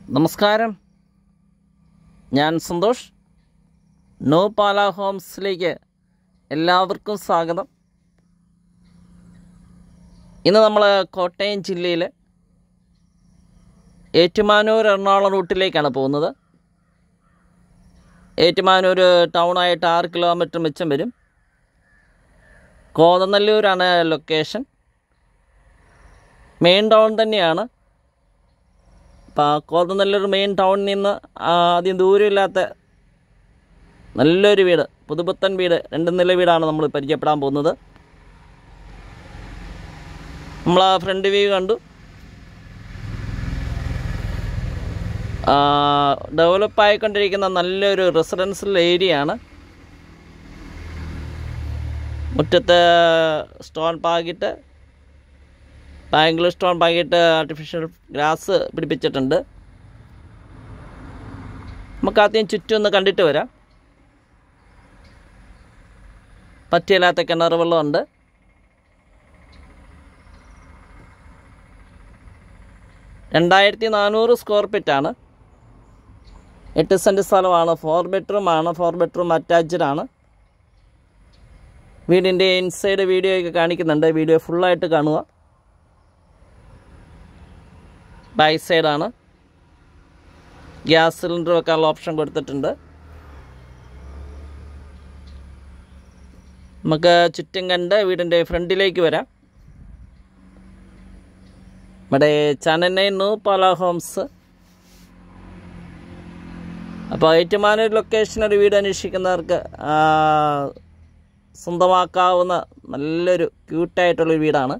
നമസ്കാരം ഞാൻ സന്തോഷ് നോ പാല ഹോംസിലേക്ക് എല്ലാവർക്കും സ്വാഗതം ഇന്ന് നമ്മൾ കോട്ടയം ജില്ലയിൽ ഏറ്റുമാനൂർ എറണാകുളം റൂട്ടിലേക്കാണ് പോകുന്നത് ഏറ്റുമാനൂർ ടൗണായിട്ട് ആറ് കിലോമീറ്റർ മിച്ചം വരും കോതനല്ലൂരാണ് ലൊക്കേഷൻ മെയിൻ ടൗൺ തന്നെയാണ് അപ്പോൾ കോതനല്ലൂർ മെയിൻ ടൗണിൽ നിന്ന് ആദ്യം ദൂരമില്ലാത്ത നല്ലൊരു വീട് പുതുപുത്തൻ വീട് രണ്ട് നില വീടാണ് നമ്മൾ പരിചയപ്പെടാൻ പോകുന്നത് നമ്മൾ ആ ഫ്രണ്ട് വ്യൂ കണ്ടു ഡെവലപ്പ് ആയിക്കൊണ്ടിരിക്കുന്ന നല്ലൊരു റെസിഡൻഷ്യൽ ഏരിയ ആണ് മുറ്റത്ത് സ്റ്റോൺ പാകിട്ട് ബാംഗ്ലൂർ സ്റ്റോൺ പാകിട്ട് ആർട്ടിഫിഷ്യൽ ഗ്രാസ് പിടിപ്പിച്ചിട്ടുണ്ട് നമുക്ക് ആദ്യം ചുറ്റും ഒന്ന് കണ്ടിട്ട് വരാം പറ്റിയില്ലാത്ത കിണർ വെള്ളമുണ്ട് രണ്ടായിരത്തി നാനൂറ് സ്ക്വയർ ഫീറ്റാണ് എട്ട് സെൻറ്റ് സ്ഥലമാണ് ഫോർ ബെഡ്റൂം ആണ് ഫോർ ബെഡ്റൂം അറ്റാച്ച്ഡ് ആണ് വീടിൻ്റെ ഇൻസൈഡ് വീഡിയോ ഒക്കെ കാണിക്കുന്നുണ്ട് വീഡിയോ ഫുള്ളായിട്ട് കാണുക ബാക്ക് സൈഡാണ് ഗ്യാസ് സിലിണ്ടർ വെക്കാനുള്ള ഓപ്ഷൻ കൊടുത്തിട്ടുണ്ട് നമുക്ക് ചുറ്റും കണ്ട് വീടിൻ്റെ ഫ്രണ്ടിലേക്ക് വരാം നമ്മുടെ ചാനൽ നൂ പാല ഹോംസ് അപ്പോൾ ഏറ്റുമാനൂർ ലൊക്കേഷൻ ഒരു വീട് അന്വേഷിക്കുന്നവർക്ക് സ്വന്തമാക്കാവുന്ന നല്ലൊരു ക്യൂട്ടായിട്ടുള്ളൊരു വീടാണ്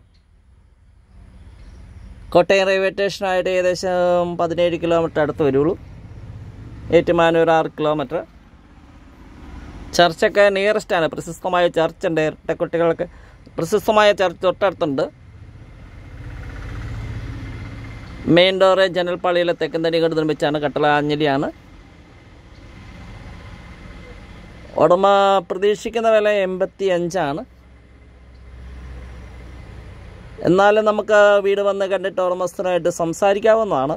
കോട്ടയം റെയിൽവേ സ്റ്റേഷനായിട്ട് ഏകദേശം പതിനേഴ് കിലോമീറ്റർ അടുത്ത് വരുള്ളൂ ഏറ്റുമാനൂർ ആറ് കിലോമീറ്റർ ചർച്ചൊക്കെ നിയറസ്റ്റാണ് പ്രശസ്തമായ ചർച്ച് ഉണ്ട് ഇരട്ടക്കുട്ടികൾക്ക് പ്രശസ്തമായ ചർച്ച് തൊട്ടടുത്തുണ്ട് മെയിൻ ഡോറ് ജനൽപ്പാളിയിലെ തെക്കന്തനികൾ നിർമ്മിച്ചാണ് കട്ടളാഞ്ഞലിയാണ് ഉടമ പ്രതീക്ഷിക്കുന്ന വില എൺപത്തി അഞ്ചാണ് എന്നാലും നമുക്ക് വീട് വന്ന് കണ്ടിട്ട് ഉടമസ്ഥനായിട്ട് സംസാരിക്കാവുന്നതാണ്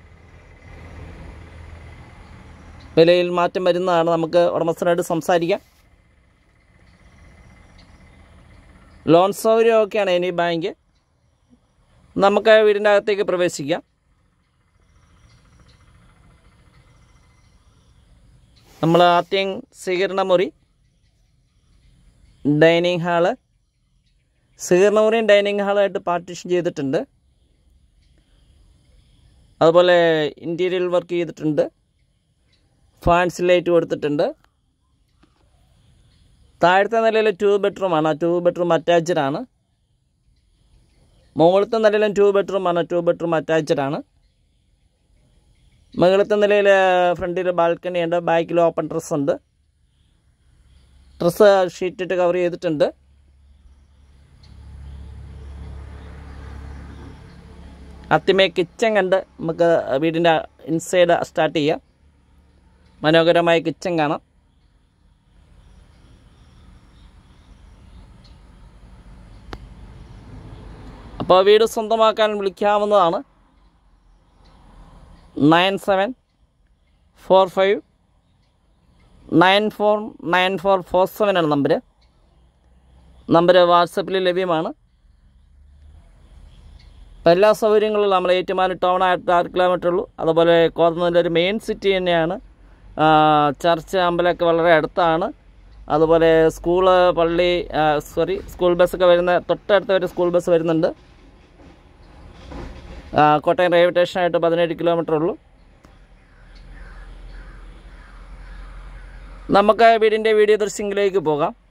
വിലയിൽ മാറ്റം വരുന്നതാണ് നമുക്ക് ഉടമസ്ഥനായിട്ട് സംസാരിക്കാം ലോൺ സൗകര്യമൊക്കെയാണ് ഇനി ബാങ്ക് നമുക്ക് വീടിൻ്റെ അകത്തേക്ക് പ്രവേശിക്കാം നമ്മൾ ആദ്യം സ്വീകരണ മുറി ഡൈനിങ് ഹാള് സ്വീകരണമുറിയും ഡൈനിങ് ഹാളായിട്ട് പാർട്ടീഷൻ ചെയ്തിട്ടുണ്ട് അതുപോലെ ഇൻറ്റീരിയൽ വർക്ക് ചെയ്തിട്ടുണ്ട് ഫാൻസി ലൈറ്റ് കൊടുത്തിട്ടുണ്ട് താഴത്തെ നിലയിൽ ടു ബെഡ്റൂമാണ് ടു ബെഡ്റൂം അറ്റാച്ച്ഡ് ആണ് മുകളിലത്തെ നിലയിലും ടു ബെഡ്റൂമാണ് ടു ബെഡ്റൂം അറ്റാച്ച്ഡ് ആണ് മുകളിലത്തെ നിലയിൽ ഫ്രണ്ടിൽ ബാൽക്കണി ഉണ്ട് ബാക്കിൽ ഓപ്പൺ ഡ്രസ്സ് ഉണ്ട് ഡ്രസ്സ് ഷീറ്റിട്ട് കവർ ചെയ്തിട്ടുണ്ട് ആദ്യമേ കിച്ചൺ കണ്ട് നമുക്ക് വീടിൻ്റെ ഇൻസൈഡ് സ്റ്റാർട്ട് ചെയ്യാം മനോഹരമായ കിച്ചൺ കാണാം അപ്പോൾ വീട് സ്വന്തമാക്കാൻ വിളിക്കാവുന്നതാണ് nine seven four five nine four nine four four സെവനാണ് നമ്പർ നമ്പർ വാട്സപ്പിൽ ലഭ്യമാണ് അപ്പോൾ എല്ലാ സൗകര്യങ്ങളും നമ്മൾ ഏറ്റുമാനൂർ ടൗൺ ആയിട്ട് ആറ് കിലോമീറ്റർ ഉള്ളൂ അതുപോലെ കോതനല്ലൂർ ഒരു മെയിൻ സിറ്റി തന്നെയാണ് ചർച്ച് അമ്പലമൊക്കെ വളരെ അടുത്താണ് അതുപോലെ സ്കൂള് പള്ളി സോറി സ്കൂൾ ബസ്സൊക്കെ വരുന്ന തൊട്ടടുത്ത് ഒരു സ്കൂൾ ബസ് വരുന്നുണ്ട് കോട്ടയം റെയിൽവേ സ്റ്റേഷനായിട്ട് പതിനേഴ് കിലോമീറ്റർ ഉള്ളൂ നമുക്ക് വീടിൻ്റെ വീഡിയോ ദൃശ്യങ്ങളിലേക്ക് പോകാം